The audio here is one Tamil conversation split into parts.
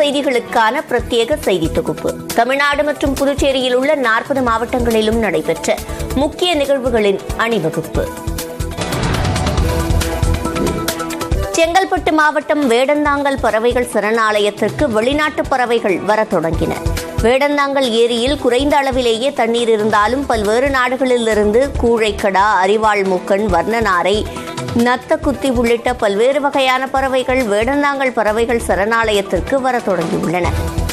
செய்திகளுக்கான பிரத்யேக செய்தி தொகுப்பு தமிழ்நாடு மற்றும் புதுச்சேரியில் உள்ள நாற்பது மாவட்டங்களிலும் நடைபெற்ற முக்கிய நிகழ்வுகளின் அணிவகுப்பு செங்கல்பட்டு மாவட்டம் வேடந்தாங்கல் பறவைகள் சரணாலயத்திற்கு வெளிநாட்டு பறவைகள் வரத் தொடங்கின வேடந்தாங்கல் ஏரியில் குறைந்த அளவிலேயே தண்ணீர் இருந்தாலும் பல்வேறு நாடுகளிலிருந்து கூழைக்கடா அரிவாள் மூக்கன் வர்ணநாரை நத்தக்குத்தி உள்ளிட்ட பல்வேறு வகையான பறவைகள் வேடந்தாங்கல் பறவைகள் சரணாலயத்திற்கு வரத் தொடங்கியுள்ளன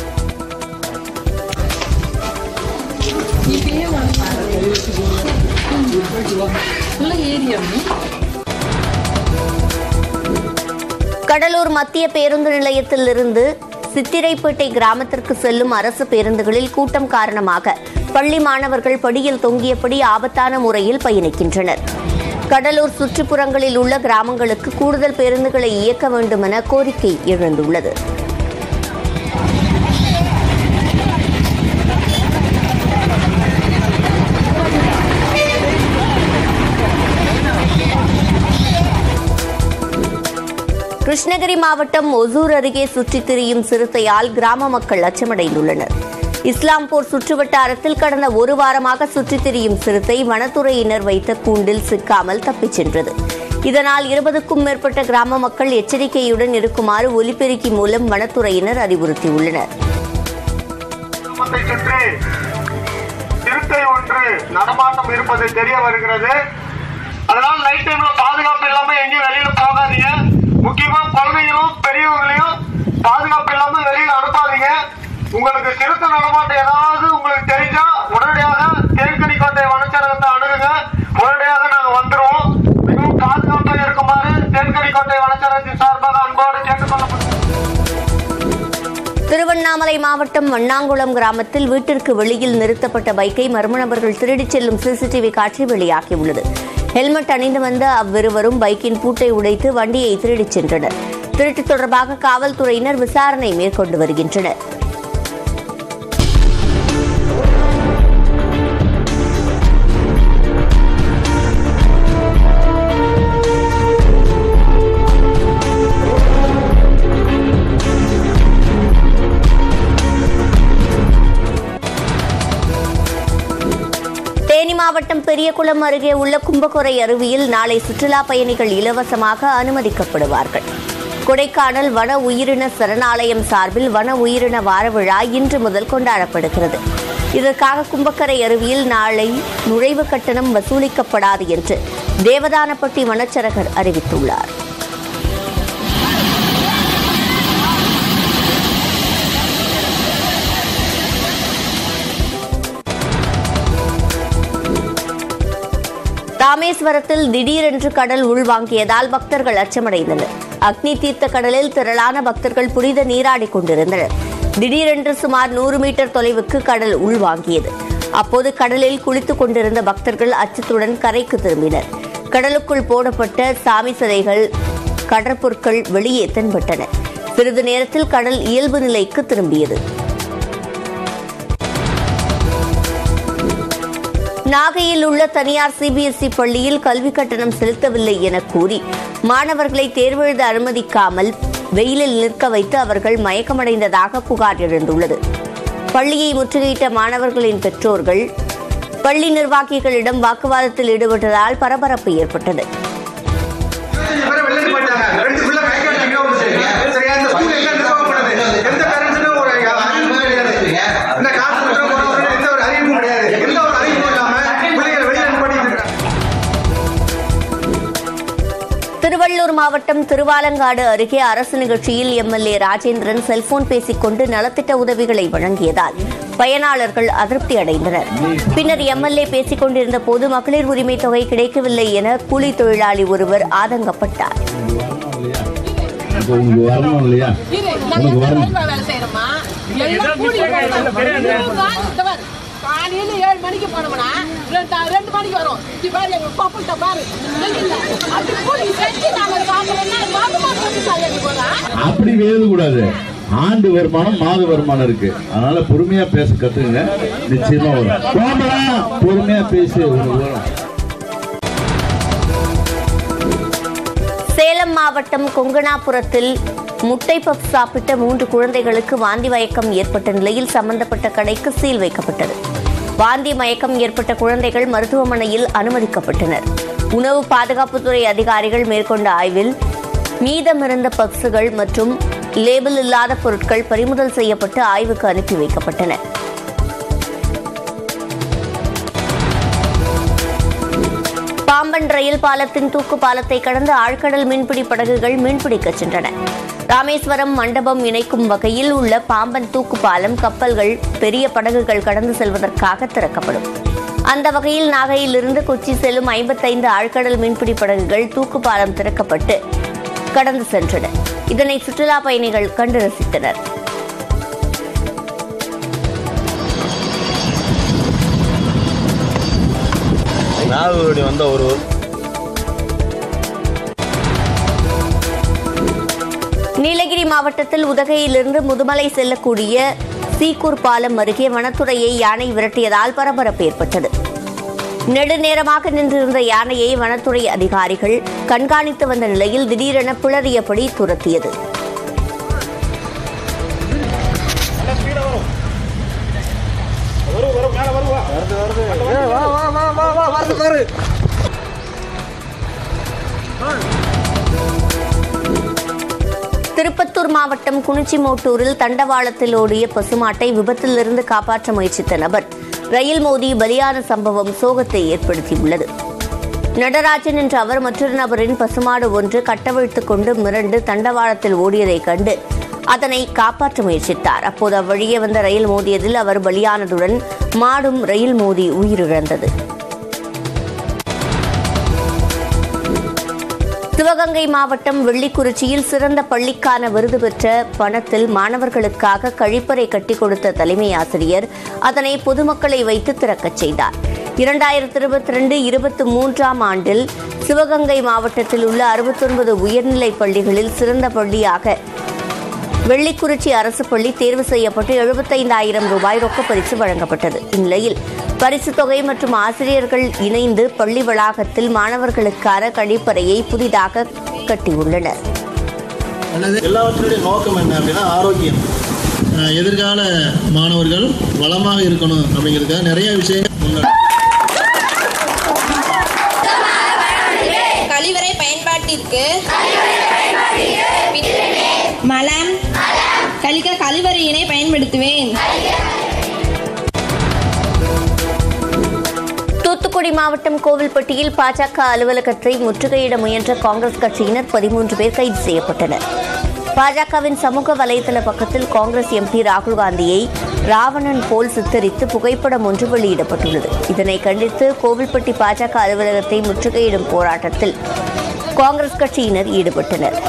கடலூர் மத்திய பேருந்து நிலையத்தில் இருந்து சித்திரைப்பேட்டை கிராமத்திற்கு செல்லும் அரசு பேருந்துகளில் கூட்டம் காரணமாக பள்ளி மாணவர்கள் படியில் தொங்கியபடி ஆபத்தான முறையில் பயணிக்கின்றனர் கடலூர் சுற்றுப்புறங்களில் உள்ள கிராமங்களுக்கு கூடுதல் பேருந்துகளை இயக்க வேண்டுமென கோரிக்கை எழுந்துள்ளது கிருஷ்ணகிரி மாவட்டம் ஒசூர் அருகே சுற்றித் திரியும் சிறுத்தையால் கிராம மக்கள் அச்சமடைந்துள்ளனர் இஸ்லாம்பூர் சுற்றுவட்டாரத்தில் கடந்த ஒரு வாரமாக சுற்றித் திரியும் சிறுத்தை வனத்துறையினர் வைத்த கூண்டில் சிக்காமல் தப்பிச் சென்றது இதனால் இருபதுக்கும் மேற்பட்ட கிராம மக்கள் எச்சரிக்கையுடன் இருக்குமாறு ஒலிபெருக்கி மூலம் வனத்துறையினர் அறிவுறுத்தியுள்ளனர் கிராமத்தை சுற்றி சிறுத்தை ஒன்று நடமாட்டம் இருப்பது தெரிய வருகிறது அதனால நைட் டைம்ல பாதுகாப்பு இல்லாம எங்கேயும் வெளியில போகாதீங்க முக்கியமா குழந்தைகளும் பெரியவங்களையும் பாதுகாப்பு இல்லாம வெளியில அனுப்பாதீங்க உங்களுக்கு சிறுத்தை நடமாட்டம் ஏதாவது உங்களுக்கு தெரிஞ்சா உடனடியாக தேன்கனிக்கோட்டை வனச்சரகத்தை அணுகுங்க உடனடியாக நாங்க வந்துருவோம் மிகவும் பாதுகாப்பாக இருக்குமாறு தேன்கனிக்கோட்டை வனச்சரகத்தின் சார்பாக அன்போடு கேட்டுக்கொள்ளப்படுகிறோம் திருவண்ணாமலை மாவட்டம் வண்ணாங்குளம் கிராமத்தில் வீட்டிற்கு வெளியில் நிறுத்தப்பட்ட பைக்கை மர்ம நபர்கள் திருடிச் செல்லும் சிசிடிவி காட்சி வெளியாகியுள்ளது ஹெல்மெட் அணிந்து வந்த அவ்விருவரும் பைக்கின் பூட்டை உடைத்து வண்டியை திருடிச் சென்றனர் திருட்டு தொடர்பாக காவல்துறையினர் விசாரணை மேற்கொண்டு வருகின்றனர் தேனி மாவட்டம் பெரியகுளம் அருகே உள்ள கும்பகொரை அருவியில் நாளை சுற்றுலா பயணிகள் இலவசமாக அனுமதிக்கப்படுவார்கள் கொடைக்கானல் வன உயிரின சரணாலயம் சார்பில் வன உயிரின வார விழா இன்று முதல் கொண்டாடப்படுகிறது இதற்காக கும்பக்கரை அருவியில் நாளை நுழைவு கட்டணம் வசூலிக்கப்படாது என்று தேவதானப்பட்டி வனச்சரகர் அறிவித்துள்ளார் ராமேஸ்வரத்தில் திடீரென்று கடல் உள்வாங்கியதால் பக்தர்கள் அச்சமடைந்தனர் அக்னி தீர்த்த கடலில் திரளான பக்தர்கள் புனித நீராடிக் கொண்டிருந்தனர் திடீரென்று சுமார் நூறு மீட்டர் தொலைவுக்கு கடல் உள்வாங்கியது அப்போது கடலில் குளித்துக் கொண்டிருந்த பக்தர்கள் அச்சத்துடன் கரைக்கு திரும்பினர் கடலுக்குள் போடப்பட்ட சாமி சிலைகள் கடற்பொருட்கள் வெளியே தென்பட்டன சிறிது நேரத்தில் கடல் இயல்பு நிலைக்கு திரும்பியது நாகையில் உள்ள தனியார் சிபிஎஸ்இ பள்ளியில் கல்வி கட்டணம் செலுத்தவில்லை என கூறி மாணவர்களை தேர்வெழுத அனுமதிக்காமல் வெயிலில் நிற்க வைத்து அவர்கள் மயக்கமடைந்ததாக புகார் எழுந்துள்ளது பள்ளியை முற்றுகையிட்ட மாணவர்களின் பெற்றோர்கள் பள்ளி நிர்வாகிகளிடம் வாக்குவாதத்தில் ஈடுபட்டதால் பரபரப்பு ஏற்பட்டது பேரை வெளில போயிட்டாங்க. ரெண்டு பிள்ளை மயக்கம் எங்க விட்டுருக்கீங்க? சரியா, இந்த ஸ்கூல் எங்க நிர்வாகப்படுது? எந்த பேரண்ட்ஸுக்கும் ஒரு அறிவிப்பு கிடையாது. இந்த காசு கொடுத்தா போறவங்க எந்த ஒரு அறிவிப்பும் கிடையாது. எந்த ஒரு அறிவிப்பும் இல்லாம பிள்ளைகளை வெளியில அனுப்பிட்டு இருக்காங்க. திருவள்ளூர் மாவட்டம் திருவாலங்காடு அருகே அரசு நிகழ்ச்சியில் எம்எல்ஏ ராஜேந்திரன் செல்போன் பேசிக்கொண்டு நலத்திட்ட உதவிகளை வழங்கியதால் பயனாளர்கள் அதிருப்தி அடைந்தனர் பின்னர் எம்எல்ஏ பேசிக் கொண்டிருந்த போது மகளிர் உரிமை தொகை கிடைக்கவில்லை என கூலி தொழிலாளி ஒருவர் ஆதங்கப்பட்டார் இப்போ உங்களுக்கு வரணும் இல்லையா உனக்கு வரணும் வேலை செய்யறோமா எல்லாம் கூலி வேலை காலையில ஏழு மணிக்கு போனோம்னா ரெண்டு ரெண்டு மணிக்கு வரும் இப்படி பாரு எங்க பப்புட்ட பாரு அப்படி கூலி செஞ்சு நாங்க சாப்பிடறோம்னா மாதமா சொல்லி சாயி போறா அப்படி எழுதக்கூடாது ஆண்டு வருமானம் மாத வருமானம் இருக்கு அதனால பொறுமையா பேச கத்துங்க நிச்சயமா வரும் கோமலா பொறுமையா பேசி உங்களுக்கு வரும் சேலம் மாவட்டம் கொங்கணாபுரத்தில் முட்டை பப் சாப்பிட்ட மூன்று குழந்தைகளுக்கு வாந்தி மயக்கம் ஏற்பட்ட நிலையில் சம்பந்தப்பட்ட கடைக்கு சீல் வைக்கப்பட்டது வாந்தி மயக்கம் ஏற்பட்ட குழந்தைகள் மருத்துவமனையில் அனுமதிக்கப்பட்டனர் உணவு பாதுகாப்புத்துறை அதிகாரிகள் மேற்கொண்ட ஆய்வில் மீதமிருந்த பப்ஸுகள் மற்றும் லேபிள் இல்லாத பொருட்கள் பறிமுதல் செய்யப்பட்டு ஆய்வுக்கு அனுப்பி வைக்கப்பட்டன பாம்பன் ரயில் பாலத்தின் தூக்கு பாலத்தை கடந்து ஆழ்கடல் மீன்பிடி படகுகள் மீன்பிடிக்கச் சென்றன ராமேஸ்வரம் மண்டபம் இணைக்கும் வகையில் உள்ள பாம்பன் தூக்கு பாலம் கப்பல்கள் பெரிய படகுகள் கடந்து செல்வதற்காக திறக்கப்படும் அந்த வகையில் நாகையிலிருந்து கொச்சி செல்லும் ஐம்பத்தைந்து ஆழ்கடல் மீன்பிடி படகுகள் தூக்கு பாலம் திறக்கப்பட்டு கடந்து சென்றன இதனை சுற்றுலா பயணிகள் கண்டு ரசித்தனர் நாகூடி வந்த ஒரு நீலகிரி மாவட்டத்தில் உதகையிலிருந்து முதுமலை செல்லக்கூடிய சீக்கூர் பாலம் அருகே வனத்துறையை யானை விரட்டியதால் பரபரப்பு ஏற்பட்டது நெடுநேரமாக நின்றிருந்த யானையை வனத்துறை அதிகாரிகள் கண்காணித்து வந்த நிலையில் திடீரென பிளறியபடி துரத்தியது திருப்பத்தூர் மாவட்டம் குனிச்சிமோட்டூரில் தண்டவாளத்தில் ஓடிய பசுமாட்டை விபத்திலிருந்து காப்பாற்ற முயற்சித்த நபர் ரயில் மோதி பலியான சம்பவம் சோகத்தை ஏற்படுத்தியுள்ளது நடராஜன் என்ற அவர் மற்றொரு நபரின் பசுமாடு ஒன்று கட்டவிழ்த்துக் கொண்டு மிரண்டு தண்டவாளத்தில் ஓடியதைக் கண்டு அதனை காப்பாற்ற முயற்சித்தார் அப்போது அவ்வழியே வந்த ரயில் மோதியதில் அவர் பலியானதுடன் மாடும் ரயில் மோதி உயிரிழந்தது சிவகங்கை மாவட்டம் வெள்ளிக்குறிச்சியில் சிறந்த பள்ளிக்கான விருது பெற்ற பணத்தில் மாணவர்களுக்காக கழிப்பறை கட்டிக் கொடுத்த தலைமை ஆசிரியர் அதனை பொதுமக்களை வைத்து திறக்கச் செய்தார் இரண்டாயிரத்தி இருபத்தி ரெண்டு இருபத்தி மூன்றாம் ஆண்டில் சிவகங்கை மாவட்டத்தில் உள்ள அறுபத்தொன்பது உயர்நிலைப் பள்ளிகளில் சிறந்த பள்ளியாக வெள்ளிக்குறிச்சி அரசு பள்ளி தேர்வு செய்யப்பட்டு எழுபத்தைந்தாயிரம் ரூபாய் ரொக்க பரிசு வழங்கப்பட்டது இந்நிலையில் பரிசு தொகை மற்றும் ஆசிரியர்கள் இணைந்து பள்ளி வளாகத்தில் மாணவர்களுக்கான கழிப்பறையை புதிதாக கட்டியுள்ளனர் எல்லாவற்றினுடைய நோக்கம் என்ன அப்படின்னா ஆரோக்கியம் அஹ் எதிர்கால மாணவர்கள் வளமாக இருக்கணும் அப்படிங்கிறதுக்காக நிறைய விஷயங்கள் முன்னாடி கழிவறை பயன்பாட்டிற்கு மலம் கழிக்க கழிவறையினை பயன்படுத்துவேன் தூத்துக்குடி மாவட்டம் கோவில்பட்டியில் பாஜக அலுவலகத்தை முற்றுகையிட முயன்ற காங்கிரஸ் கட்சியினர் பதிமூன்று பேர் கைது செய்யப்பட்டனர் பாஜகவின் சமூக வலைதள பக்கத்தில் காங்கிரஸ் எம்பி ராகுல் காந்தியை ராவணன் போல் சித்தரித்து புகைப்படம் ஒன்று வெளியிடப்பட்டுள்ளது இதனை கண்டித்து கோவில்பட்டி பாஜக அலுவலகத்தை முற்றுகையிடும் போராட்டத்தில் காங்கிரஸ் கட்சியினர் ஈடுபட்டனர்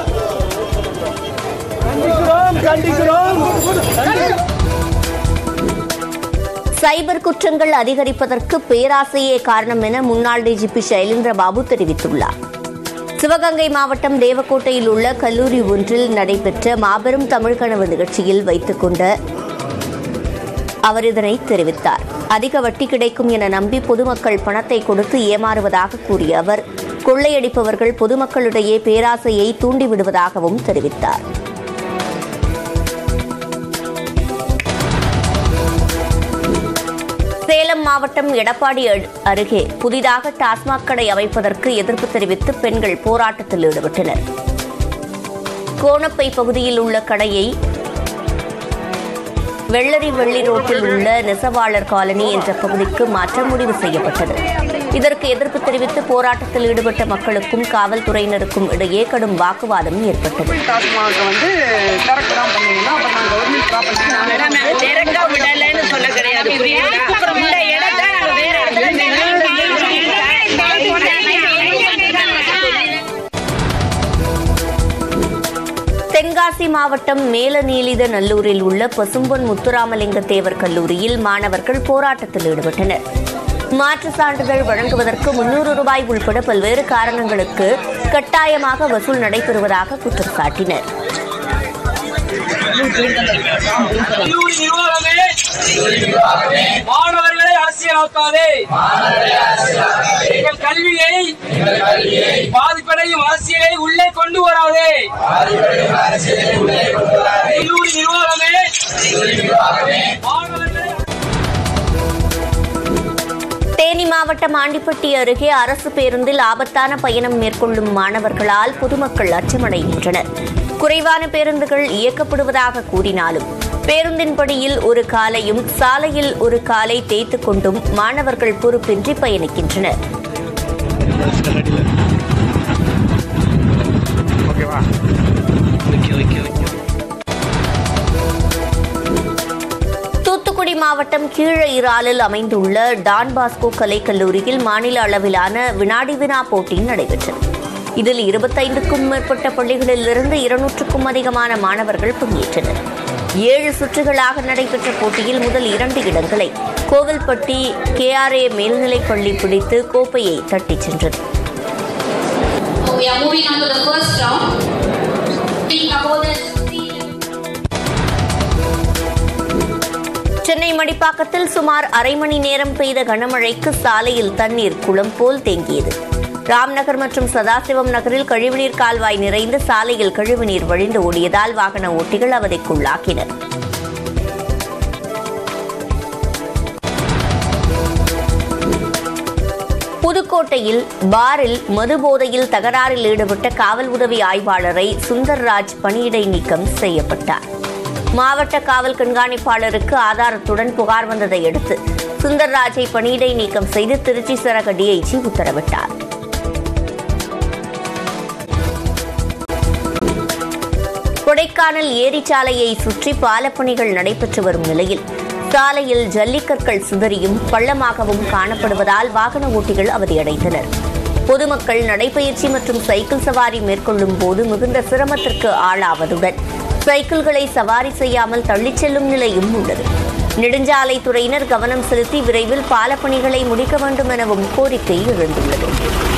சைபர் குற்றங்கள் அதிகரிப்பதற்கு பேராசையே காரணம் என முன்னாள் டிஜிபி சைலேந்திர பாபு தெரிவித்துள்ளார் சிவகங்கை மாவட்டம் தேவக்கோட்டையில் உள்ள கல்லூரி ஒன்றில் நடைபெற்ற மாபெரும் தமிழ் கனவு நிகழ்ச்சியில் வைத்துக் கொண்ட அவர் இதனை தெரிவித்தார் அதிக வட்டி கிடைக்கும் என நம்பி பொதுமக்கள் பணத்தை கொடுத்து ஏமாறுவதாக கூறிய அவர் கொள்ளையடிப்பவர்கள் பொதுமக்களிடையே பேராசையை தூண்டிவிடுவதாகவும் தெரிவித்தார் சேலம் மாவட்டம் எடப்பாடி அடு- அருகே புதிதாக டாஸ்மாக் கடை அமைப்பதற்கு எதிர்ப்பு தெரிவித்து பெண்கள் போராட்டத்தில் ஈடுபட்டனர் கோணப்பை பகுதியில் உள்ள கடையை வெள்ளரி வெள்ளி ரோட்டில் உள்ள நெசவாளர் காலனி என்ற பகுதிக்கு மாற்ற முடிவு செய்யப்பட்டது இதற்கு எதிர்ப்பு தெரிவித்து போராட்டத்தில் ஈடுபட்ட மக்களுக்கும் காவல்துறையினருக்கும் இடையே கடும் வாக்குவாதம் ஏற்பட்டது டாஸ்மாக் வந்து கரெக்ட் தான் பண்ணீங்கன்னா அப்போ நான் கவர்மெண்ட் ப்ராப்பர்ட்டி நாங்கள் திறக்க விடலைன்னு சொல்ல கிடையாது புரியுதா இந்த இடத்த நாங்க வேற இடத்துல தென்காசி மாவட்டம் மேலநீலித நல்லூரில் உள்ள பசும்பொன் முத்துராமலிங்க தேவர் கல்லூரியில் மாணவர்கள் போராட்டத்தில் ஈடுபட்டனர் மாற்று சான்றிதழ் வழங்குவதற்கு முன்னூறு ரூபாய் உள்பட பல்வேறு காரணங்களுக்கு கட்டாயமாக வசூல் நடைபெறுவதாக குற்றம் சாட்டினர் கல்லூரி நிர்வாகமே மாணவர்களை அரசு அரசியலாக்காதே எங்கள் கல்வியை பாதிப்படையும் அரசியலை உள்ளே கொண்டு வராதே கல்லூரி நிர்வாகமே மாணவர்களை தேனி மாவட்டம் ஆண்டிப்பட்டி அருகே அரசு பேருந்தில் ஆபத்தான பயணம் மேற்கொள்ளும் மாணவர்களால் பொதுமக்கள் அச்சமடைகின்றனர் குறைவான பேருந்துகள் இயக்கப்படுவதாக கூறினாலும் பேருந்தின் படியில் ஒரு காலையும் சாலையில் ஒரு காலை தேய்த்துக் கொண்டும் மாணவர்கள் பொறுப்பின்றி பயணிக்கின்றனர் தூத்துக்குடி மாவட்டம் கீழஇராலில் அமைந்துள்ள டான் பாஸ்கோ கலைக்கல்லூரியில் மாநில அளவிலான வினாடி வினா போட்டி நடைபெற்றது இதில் இருபத்தைந்துக்கும் மேற்பட்ட பள்ளிகளிலிருந்து இருநூற்றுக்கும் அதிகமான மாணவர்கள் பங்கேற்றனர் ஏழு சுற்றுகளாக நடைபெற்ற போட்டியில் முதல் இரண்டு இடங்களை கோவில்பட்டி கேஆர்ஏ மேல்நிலைப் பள்ளி பிடித்து கோப்பையை தட்டிச் சென்றது We are moving on to the first round. Speaking about the Chennai மடிப்பாக்கத்தில் சுமார் அரை மணி நேரம் பெய்த கனமழைக்கு சாலையில் தண்ணீர் குளம் போல் தேங்கியது ராம்நகர் மற்றும் சதாசிவம் நகரில் கழிவுநீர் கால்வாய் நிறைந்து சாலையில் கழிவுநீர் வழிந்து ஓடியதால் வாகன ஓட்டிகள் அவதிக்குள்ளாக்கினர் புதுக்கோட்டையில் பாரில் மது போதையில் தகராறில் ஈடுபட்ட காவல் உதவி ஆய்வாளரை சுந்தர்ராஜ் பணியிடை நீக்கம் செய்யப்பட்டார் மாவட்ட காவல் கண்காணிப்பாளருக்கு ஆதாரத்துடன் புகார் வந்ததை அடுத்து சுந்தர்ராஜை பணியிடை நீக்கம் செய்து திருச்சி சரக டிஐஜி உத்தரவிட்டார் கொடைக்கானல் ஏரிச்சாலையை சுற்றி பாலப்பணிகள் நடைபெற்று வரும் நிலையில் சாலையில் ஜல்லிக்கற்கள் சிதறியும் பள்ளமாகவும் காணப்படுவதால் வாகன ஓட்டிகள் அவதியடைந்தனர் பொதுமக்கள் நடைபயிற்சி மற்றும் சைக்கிள் சவாரி மேற்கொள்ளும் போது மிகுந்த சிரமத்திற்கு ஆளாவதுடன் சைக்கிள்களை சவாரி செய்யாமல் தள்ளிச் செல்லும் நிலையும் உள்ளது நெடுஞ்சாலைத்துறையினர் கவனம் செலுத்தி விரைவில் பாலப்பணிகளை முடிக்க வேண்டும் எனவும் கோரிக்கை எழுந்துள்ளது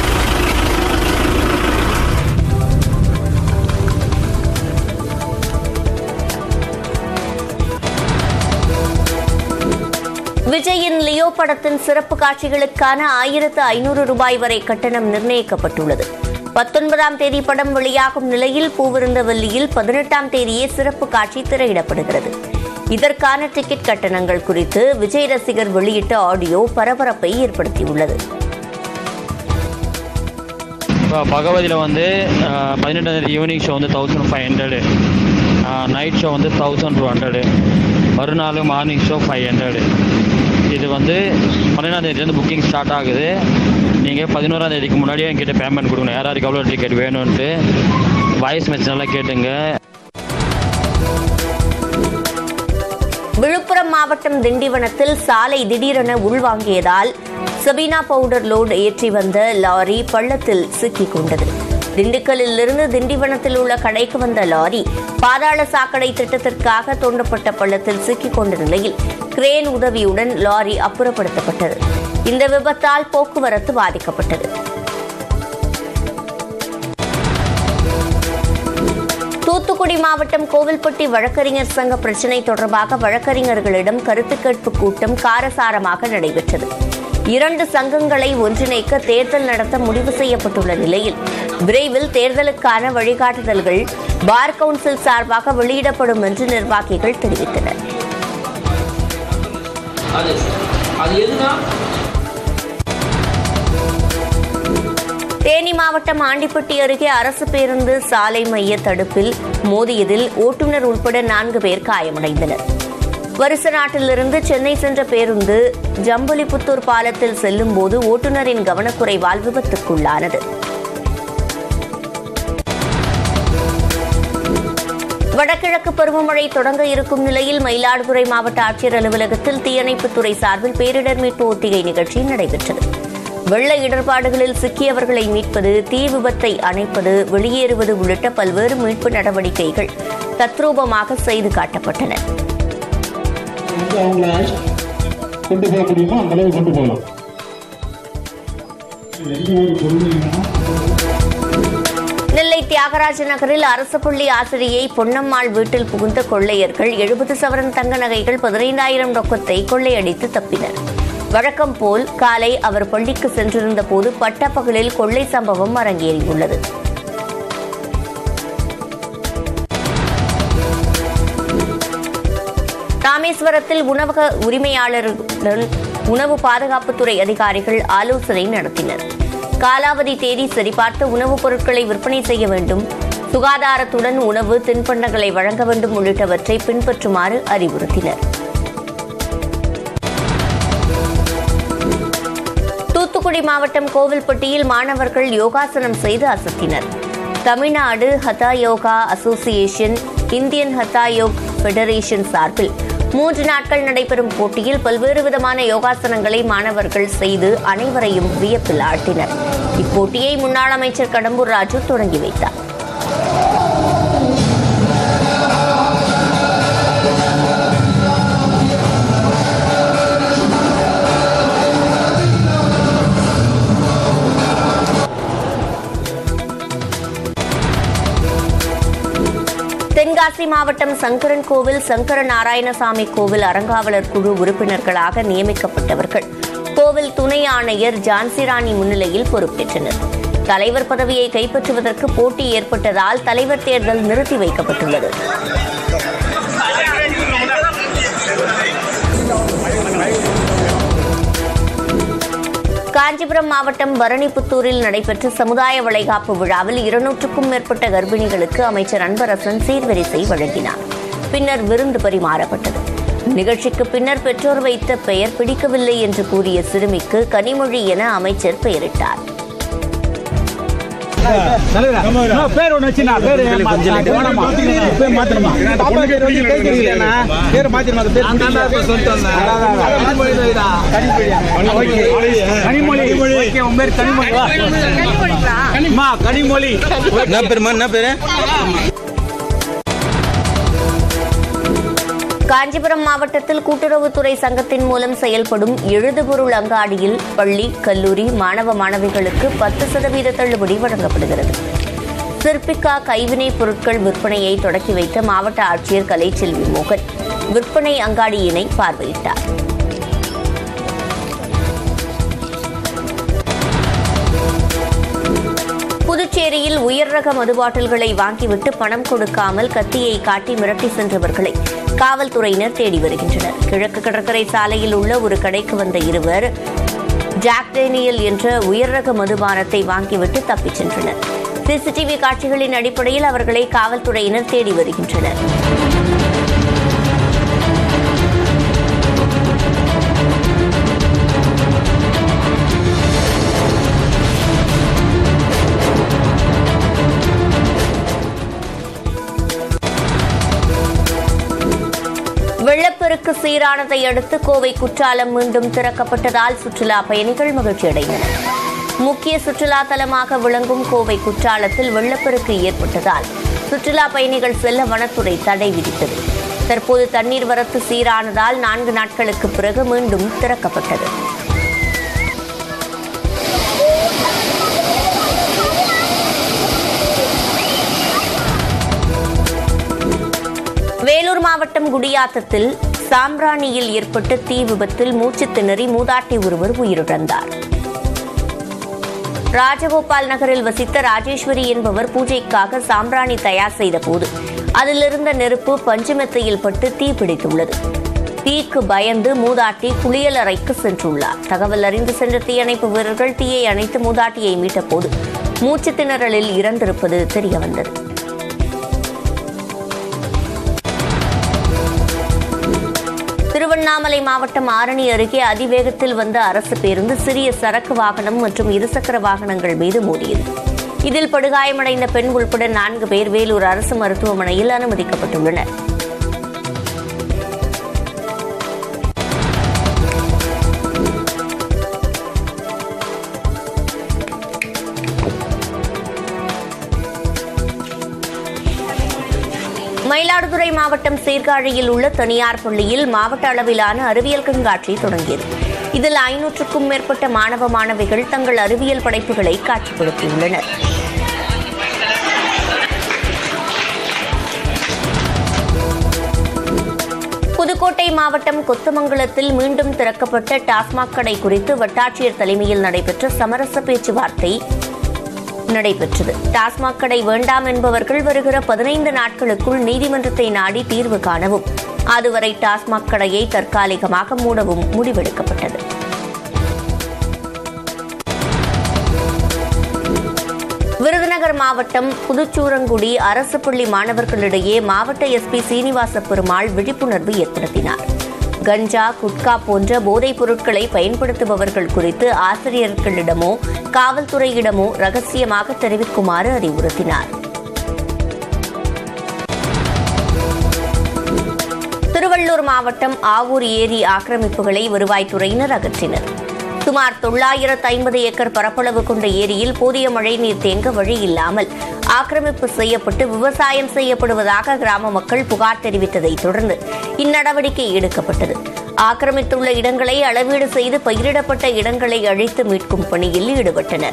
விஜயின் லியோ படத்தின் சிறப்பு காட்சிகளுக்கான ஆயிரத்து ஐநூறு ரூபாய் வரை கட்டணம் நிர்ணயிக்கப்பட்டுள்ளது பத்தொன்பதாம் தேதி படம் வெளியாகும் நிலையில் பூவிருந்தவல்லியில் பதினெட்டாம் தேதியே சிறப்பு காட்சி திரையிடப்படுகிறது இதற்கான டிக்கெட் கட்டணங்கள் குறித்து விஜய் ரசிகர் வெளியிட்ட ஆடியோ பரபரப்பை ஏற்படுத்தியுள்ளது இப்போ பகவதியில் வந்து பதினெட்டாம் தேதி ஈவினிங் ஷோ வந்து thousand five hundred night show வந்து தௌசண்ட் டூ ஹண்ட்ரடு மறுநாள் மார்னிங் ஷோ ஃபைவ் ஹண்ட்ரடு இது வந்து பன்னெண்டாம் தேதியிலேருந்து புக்கிங் ஸ்டார்ட் ஆகுது நீங்கள் பதினோராம் தேதிக்கு முன்னாடியே என்கிட்ட பேமெண்ட் கொடுக்கணும் யார் யாருக்கு எவ்வளோ டிக்கெட் வேணும்ன்ட்டு வாய்ஸ் மெசேஜ் எல்லாம் கேட்டுங்க விழுப்புரம் மாவட்டம் திண்டிவனத்தில் சாலை திடீரென உள்வாங்கியதால் சபீனா பவுடர் லோடு ஏற்றி வந்த லாரி பள்ளத்தில் சிக்கிக் கொண்டது திண்டுக்கல்லிலிருந்து திண்டிவனத்தில் உள்ள கடைக்கு வந்த லாரி பாதாள சாக்கடை திட்டத்திற்காக தோண்டப்பட்ட பள்ளத்தில் சிக்கிக் கொண்ட நிலையில் கிரேன் உதவியுடன் லாரி அப்புறப்படுத்தப்பட்டது இந்த விபத்தால் போக்குவரத்து பாதிக்கப்பட்டது தூத்துக்குடி மாவட்டம் கோவில்பட்டி வழக்கறிஞர் சங்க பிரச்சினை தொடர்பாக வழக்கறிஞர்களிடம் கருத்து கேட்பு கூட்டம் காரசாரமாக நடைபெற்றது இரண்டு சங்கங்களை ஒன்றிணைக்க தேர்தல் நடத்த முடிவு செய்யப்பட்டுள்ள நிலையில் விரைவில் தேர்தலுக்கான வழிகாட்டுதல்கள் பார் கவுன்சில் சார்பாக வெளியிடப்படும் என்று நிர்வாகிகள் தெரிவித்தனர் அது அது எதுனா தேனி மாவட்டம் ஆண்டிப்பட்டி அருகே அரசு பேருந்து சாலை மைய தடுப்பில் மோதியதில் ஓட்டுநர் உட்பட நான்கு பேர் காயமடைந்தனர் வருச நாட்டிலிருந்து சென்னை சென்ற பேருந்து ஜம்புலிபுத்தூர் பாலத்தில் செல்லும் போது ஓட்டுநரின் கவனக்குறைவால் விபத்துக்குள்ளானது வடகிழக்கு பருவமழை தொடங்க இருக்கும் நிலையில் மயிலாடுதுறை மாவட்ட ஆட்சியர் அலுவலகத்தில் தீயணைப்புத்துறை சார்பில் பேரிடர் மீட்பு ஒத்திகை நிகழ்ச்சி நடைபெற்றது வெள்ள இடர்பாடுகளில் சிக்கியவர்களை மீட்பது தீ விபத்தை அணைப்பது வெளியேறுவது உள்ளிட்ட பல்வேறு மீட்பு நடவடிக்கைகள் தத்ரூபமாக செய்து காட்டப்பட்டன எங்க அவங்கள கொண்டு போக முடியுமோ அந்த அளவுக்கு கொண்டு போகலாம் எந்த ஒரு பொருள் நெல்லை தியாகராஜ நகரில் அரசு பள்ளி ஆசிரியை பொன்னம்மாள் வீட்டில் புகுந்த கொள்ளையர்கள் எழுபது சவரன் தங்க நகைகள் பதினைந்தாயிரம் ரொக்கத்தை கொள்ளையடித்து தப்பினர் வழக்கம் போல் காலை அவர் பள்ளிக்கு சென்றிருந்த போது பட்டப்பகலில் கொள்ளை சம்பவம் அரங்கேறியுள்ளது ராமேஸ்வரத்தில் உணவக உரிமையாளருடன் உணவு பாதுகாப்புத்துறை அதிகாரிகள் ஆலோசனை நடத்தினர் காலாவதி தேதி சரிபார்த்து உணவுப் பொருட்களை விற்பனை செய்ய வேண்டும் சுகாதாரத்துடன் உணவு தின்பண்டங்களை வழங்க வேண்டும் உள்ளிட்டவற்றை பின்பற்றுமாறு அறிவுறுத்தினர் தூத்துக்குடி மாவட்டம் கோவில்பட்டியில் மாணவர்கள் யோகாசனம் செய்து அசத்தினர் Tamil Nadu Hatha Yoga association Indian Hatha Yog federation சார்பில் மூன்று நாட்கள் நடைபெறும் போட்டியில் பல்வேறு விதமான யோகாசனங்களை மாணவர்கள் செய்து அனைவரையும் வியப்பில் ஆழ்த்தினர் இப்போட்டியை முன்னாள் அமைச்சர் கடம்பூர் ராஜு தொடங்கி வைத்தார் தென்காசி மாவட்டம் சங்கரன் கோவில் சங்கர நாராயணசாமி கோவில் அறங்காவலர் குழு உறுப்பினர்களாக நியமிக்கப்பட்டவர்கள் கோவில் துணை ஆணையர் ஜான்சிராணி முன்னிலையில் பொறுப்பேற்றனர் தலைவர் பதவியை கைப்பற்றுவதற்கு போட்டி ஏற்பட்டதால் தலைவர் தேர்தல் நிறுத்தி வைக்கப்பட்டுள்ளது காஞ்சிபுரம் மாவட்டம் பரணிபுத்தூரில் நடைபெற்ற சமுதாய வளைகாப்பு விழாவில் இருநூற்றுக்கும் மேற்பட்ட கர்ப்பிணிகளுக்கு அமைச்சர் அன்பரசன் சீர்வரிசை வழங்கினார் பின்னர் விருந்து பரிமாறப்பட்டது நிகழ்ச்சிக்கு பின்னர் பெற்றோர் வைத்த பெயர் பிடிக்கவில்லை என்று கூறிய சிறுமிக்கு கனிமொழி என அமைச்சர் பெயரிட்டார் பேர் ஒண்ணு வச்சுனா பேர் வேணாமா பேர் மாத்தணுமா பாப்பா பேர் வந்து கை தெரியலண்ணா பேர் மாத்திரமா அது பேர் கனிமொழி ஓகே உன் பேர் கனிமொழி வா அம்மா கனிமொழி என்ன பேருமா என்ன பேரு காஞ்சிபுரம் மாவட்டத்தில் கூட்டுறவுத்துறை சங்கத்தின் மூலம் செயல்படும் எழுதுபொருள் அங்காடியில் பள்ளி கல்லூரி மாணவ மாணவிகளுக்கு பத்து சதவீத தள்ளுபடி வழங்கப்படுகிறது சிற்பிகா கைவினைப் பொருட்கள் விற்பனையை தொடக்கி வைத்த மாவட்ட ஆட்சியர் கலைச்செல்வி மோகன் விற்பனை அங்காடியினை பார்வையிட்டார் புதுச்சேரியில் உயர் ரக மது பாட்டில்களை வாங்கிவிட்டு பணம் கொடுக்காமல் கத்தியை காட்டி மிரட்டி சென்றவர்களை காவல்துறையினர் தேடி வருகின்றனர் கிழக்கு கடற்கரை சாலையில் உள்ள ஒரு கடைக்கு வந்த இருவர் ஜாக் டேனியல் என்ற உயர் ரக மதுபானத்தை வாங்கிவிட்டு தப்பிச் சென்றனர் சிசிடிவி காட்சிகளின் அடிப்படையில் அவர்களை காவல்துறையினர் தேடி வருகின்றனர் வெள்ளப்பெருக்கு சீரானதை அடுத்து கோவை குற்றாலம் மீண்டும் திறக்கப்பட்டதால் சுற்றுலா பயணிகள் மகிழ்ச்சியடைந்தனர் முக்கிய சுற்றுலா தலமாக விளங்கும் கோவை குற்றாலத்தில் வெள்ளப்பெருக்கு ஏற்பட்டதால் சுற்றுலா பயணிகள் செல்ல வனத்துறை தடை விதித்தது தற்போது தண்ணீர் வரத்து சீரானதால் நான்கு நாட்களுக்கு பிறகு மீண்டும் திறக்கப்பட்டது வேலூர் மாவட்டம் குடியாத்தத்தில் சாம்பிராணியில் ஏற்பட்ட தீ விபத்தில் மூச்சு திணறி மூதாட்டி ஒருவர் உயிரிழந்தார் ராஜகோபால் நகரில் வசித்த ராஜேஸ்வரி என்பவர் பூஜைக்காக சாம்பிராணி தயார் செய்த போது அதிலிருந்த நெருப்பு பஞ்சுமெத்தையில் பட்டு தீ பிடித்துள்ளது தீக்கு பயந்து மூதாட்டி குளியலறைக்கு சென்றுள்ளார் தகவல் அறிந்து சென்ற தீயணைப்பு வீரர்கள் தீயை அணைத்து மூதாட்டியை மீட்டபோது மூச்சு திணறலில் இறந்திருப்பது தெரியவந்தது திருவண்ணாமலை மாவட்டம் ஆரணி அருகே அதிவேகத்தில் வந்த அரசு பேருந்து சிறிய சரக்கு வாகனம் மற்றும் இருசக்கர வாகனங்கள் மீது மோதியது இதில் படுகாயமடைந்த பெண் உள்பட நான்கு பேர் வேலூர் அரசு மருத்துவமனையில் அனுமதிக்கப்பட்டுள்ளனர் மயிலாடுதுறை மாவட்டம் சீர்காழியில் உள்ள தனியார் பள்ளியில் மாவட்ட அளவிலான அறிவியல் கண்காட்சி தொடங்கியது இதில் ஐநூற்றுக்கும் மேற்பட்ட மாணவ மாணவிகள் தங்கள் அறிவியல் படைப்புகளை காட்சிப்படுத்தியுள்ளனர் புதுக்கோட்டை மாவட்டம் கொத்தமங்கலத்தில் மீண்டும் திறக்கப்பட்ட டாஸ்மாக் கடை குறித்து வட்டாட்சியர் தலைமையில் நடைபெற்ற சமரச பேச்சுவார்த்தை நடைபெற்றது டாஸ்மாக் கடை வேண்டாம் என்பவர்கள் வருகிற பதினைந்து நாட்களுக்குள் நீதிமன்றத்தை நாடி தீர்வு காணவும் அதுவரை டாஸ்மாக் கடையை தற்காலிகமாக மூடவும் முடிவெடுக்கப்பட்டது விருதுநகர் மாவட்டம் புதுச்சூரங்குடி அரசு பள்ளி மாணவர்களிடையே மாவட்ட எஸ்பி சீனிவாச பெருமாள் விழிப்புணர்வு ஏற்படுத்தினார் கஞ்சா குட்கா போன்ற போதைப் பொருட்களை பயன்படுத்துபவர்கள் குறித்து ஆசிரியர்களிடமோ காவல்துறையிடமோ ரகசியமாக தெரிவிக்குமாறு அறிவுறுத்தினார் திருவள்ளூர் மாவட்டம் ஆவூர் ஏரி ஆக்கிரமிப்புகளை வருவாய்த்துறையினர் அகற்றினர் சுமார் தொள்ளாயிரத்து ஐம்பது ஏக்கர் பரப்பளவு கொண்ட ஏரியில் போதிய மழைநீர் தேங்க வழி இல்லாமல் ஆக்கிரமிப்பு செய்யப்பட்டு விவசாயம் செய்யப்படுவதாக கிராம மக்கள் புகார் தெரிவித்ததைத் தொடர்ந்து இந்நடவடிக்கை எடுக்கப்பட்டது ஆக்கிரமித்துள்ள இடங்களை அளவீடு செய்து பயிரிடப்பட்ட இடங்களை அழித்து மீட்கும் பணியில் ஈடுபட்டனர்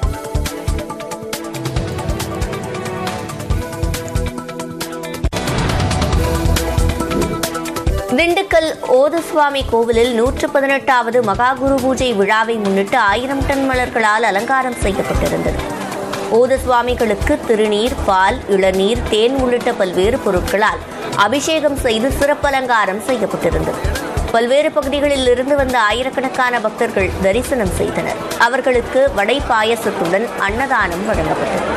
திண்டுக்கல் ஓதுசுவாமி கோவிலில் நூற்று பதினெட்டாவது மகா குரு பூஜை விழாவை முன்னிட்டு ஆயிரம் டன் மலர்களால் அலங்காரம் செய்யப்பட்டிருந்தது ஓத சுவாமிகளுக்கு திருநீர் பால் இளநீர் தேன் உள்ளிட்ட பல்வேறு பொருட்களால் அபிஷேகம் செய்து சிறப்பு அலங்காரம் செய்யப்பட்டிருந்தது பல்வேறு பகுதிகளில் இருந்து வந்த ஆயிரக்கணக்கான பக்தர்கள் தரிசனம் செய்தனர் அவர்களுக்கு வடை பாயசத்துடன் அன்னதானம் வழங்கப்பட்டது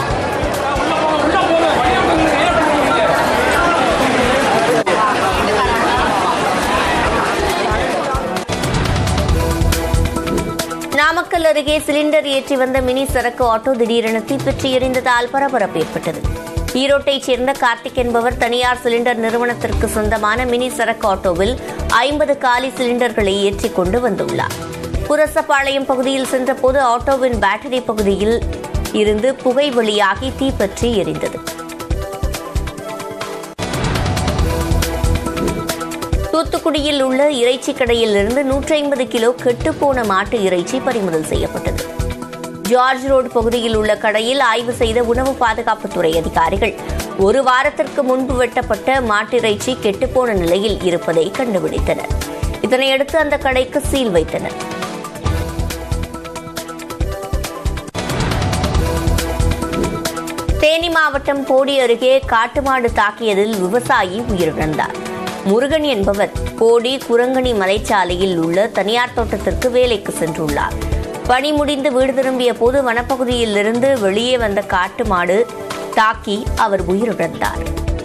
நாமக்கல் அருகே சிலிண்டர் ஏற்றி வந்த மினி சரக்கு ஆட்டோ திடீரென தீப்பற்றி எரிந்ததால் பரபரப்பு ஏற்பட்டது ஈரோட்டைச் சேர்ந்த கார்த்திக் என்பவர் தனியார் சிலிண்டர் நிறுவனத்திற்கு சொந்தமான மினி சரக்கு ஆட்டோவில் ஐம்பது காலி சிலிண்டர்களை ஏற்றிக் கொண்டு வந்துள்ளார் புரசப்பாளையம் பகுதியில் சென்றபோது ஆட்டோவின் பேட்டரி பகுதியில் இருந்து புகை வெளியாகி தீப்பற்றி எரிந்தது தூத்துக்குடியில் உள்ள இறைச்சி கடையில் இருந்து நூற்றி ஐம்பது கிலோ கெட்டுப்போன மாட்டு இறைச்சி பறிமுதல் செய்யப்பட்டது ஜார்ஜ் ரோடு பகுதியில் உள்ள கடையில் ஆய்வு செய்த உணவு பாதுகாப்புத்துறை அதிகாரிகள் ஒரு வாரத்திற்கு முன்பு வெட்டப்பட்ட மாட்டிறைச்சி கெட்டுப்போன நிலையில் இருப்பதை கண்டுபிடித்தனர் இதனையடுத்து அந்த கடைக்கு சீல் வைத்தனர் தேனி மாவட்டம் போடி அருகே காட்டுமாடு தாக்கியதில் விவசாயி உயிரிழந்தார் முருகன் என்பவர் போடி குரங்கணி மலைச்சாலையில் உள்ள தனியார் தோட்டத்திற்கு வேலைக்கு சென்றுள்ளார் பணி முடிந்து வீடு திரும்பிய போது வனப்பகுதியில் இருந்து வெளியே வந்த காட்டு மாடு தாக்கி அவர் உயிரிழந்தார்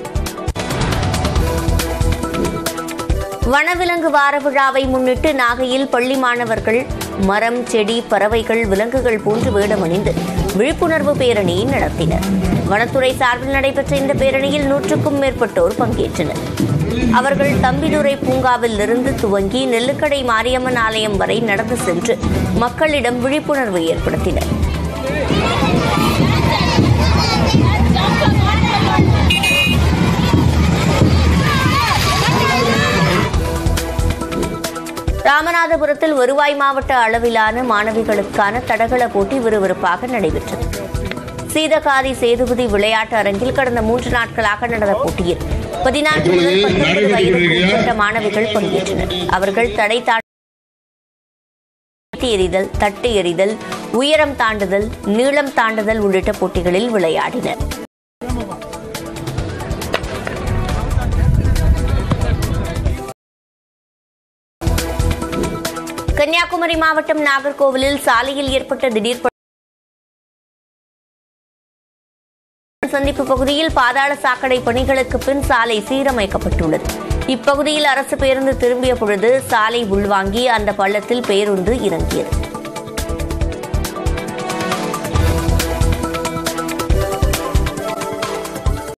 வனவிலங்கு வார விழாவை முன்னிட்டு நாகையில் பள்ளி மாணவர்கள் மரம் செடி பறவைகள் விலங்குகள் போன்று வேடமணிந்து விழிப்புணர்வு பேரணி நடத்தினர் வனத்துறை சார்பில் நடைபெற்ற இந்த பேரணியில் நூற்றுக்கும் மேற்பட்டோர் பங்கேற்றனர் அவர்கள் தம்பிதுரை பூங்காவில் இருந்து துவங்கி நெல்லுக்கடை மாரியம்மன் ஆலயம் வரை நடந்து சென்று மக்களிடம் விழிப்புணர்வு ஏற்படுத்தினர் ராமநாதபுரத்தில் வருவாய் மாவட்ட அளவிலான மாணவிகளுக்கான தடகள போட்டி விறுவிறுப்பாக நடைபெற்றது சீதகாதி சேதுபதி விளையாட்டு அரங்கில் கடந்த மூன்று நாட்களாக நடந்த போட்டியில் பதினான்கு முதல் பத்தொன்பது வயதுக்கு உட்பட்ட மாணவிகள் பங்கேற்றனர் அவர்கள் தடை தாண்டி எறிதல் தட்டு எறிதல் உயரம் தாண்டுதல் நீளம் தாண்டுதல் உள்ளிட்ட போட்டிகளில் விளையாடினர் கன்னியாகுமரி மாவட்டம் நாகர்கோவிலில் சாலையில் ஏற்பட்ட திடீர் சந்திப்பு பகுதியில் பாதாள சாக்கடை பணிகளுக்கு பின் சாலை சீரமைக்கப்பட்டுள்ளது இப்பகுதியில் அரசு பேருந்து திரும்பிய பொழுது சாலை உள்வாங்கி அந்த பள்ளத்தில் பேருந்து இறங்கியது